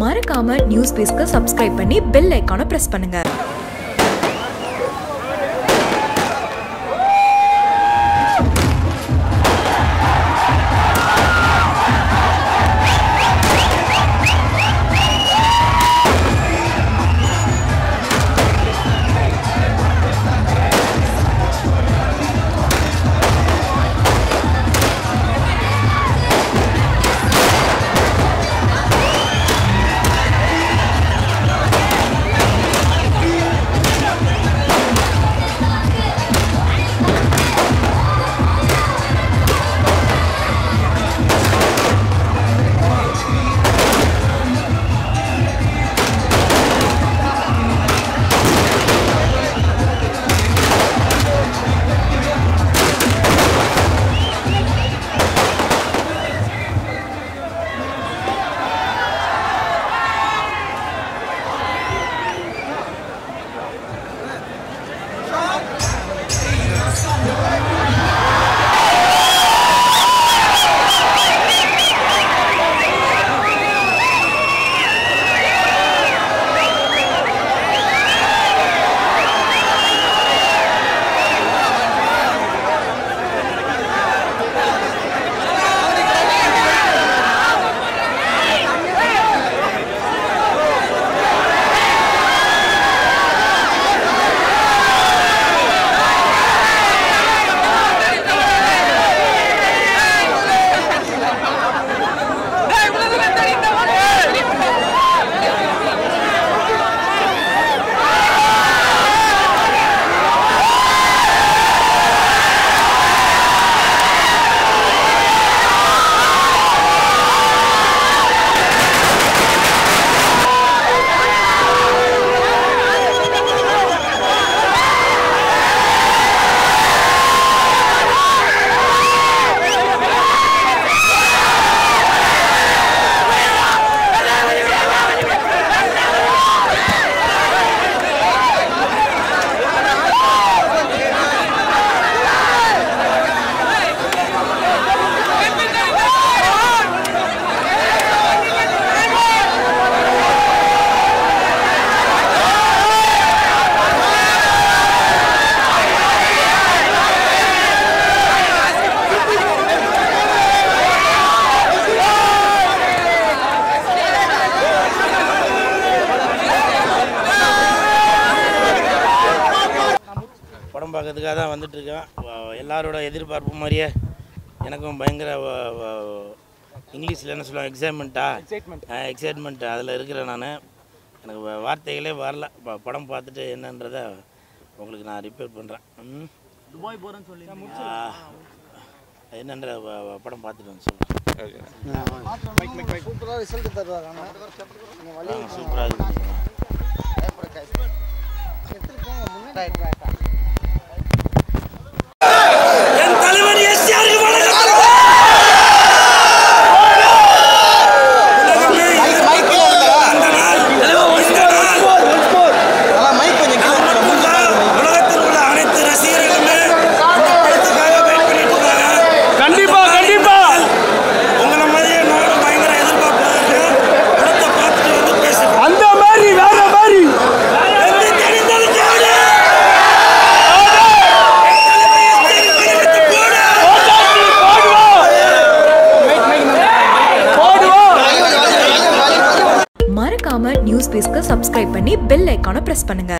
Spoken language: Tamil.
மறக்காம நியூஸ் பேஸ்க்கு சப்ஸ்கிரைப் பண்ணி பெல் ஐக்கானை பிரஸ் பண்ணுங்க படம் பார்க்கறதுக்காக தான் வந்துட்டுருக்கேன் வ- எல்லாரோட எதிர்பார்ப்பு மாதிரியே எனக்கும் பயங்கர வ- வ- இங்கிலீஷில் என்ன சொல்லுவாங்க எக்ஸைட்மெண்ட்டா எக்ஸைட்மெண்ட் அதில் இருக்கிறேன் நான் எனக்கு வ- வார்த்தைகளே வரல ப- படம் பார்த்துட்டு என்னன்றதை உங்களுக்கு நான் ரிப்பேர் பண்ணுறேன் ம் துபாய் போறேன்னு சொல்லி ஆ, என்னன்ற வ- வ- படம் பார்த்துட்டு வந்து சொல்கிறேன் சூப்பராக ரிசல்ட் தருவாங்க ஆனால் நீங்கள் வழி சூப்பராக இருக்குது எடுத்துகிட்டு போங்க முன்னாடி என் தலைவர் எஸ்ஆருக்கு உலகத்தில் உள்ள அனைத்து ரசிகர்களுமே இந்த படத்துக்காக வெயிட் பண்ணிட்டு இருக்காங்க கண்டிப்பா கண்டிப்பா உங்களை மாதிரியே நானும் பயங்கர எதிர்பார்ப்பு இருக்கு படத்தை பார்த்துட்டு வந்து பேசுறேன் அந்த மாதிரி வேற மாதிரி எந்த தெரிந்தது கேளு. மறக்காம நியூஸ் பேஸ்க்கு சப்ஸ்கிரைப் பண்ணி பெல் ஐக்கானை பிரஸ் பண்ணுங்க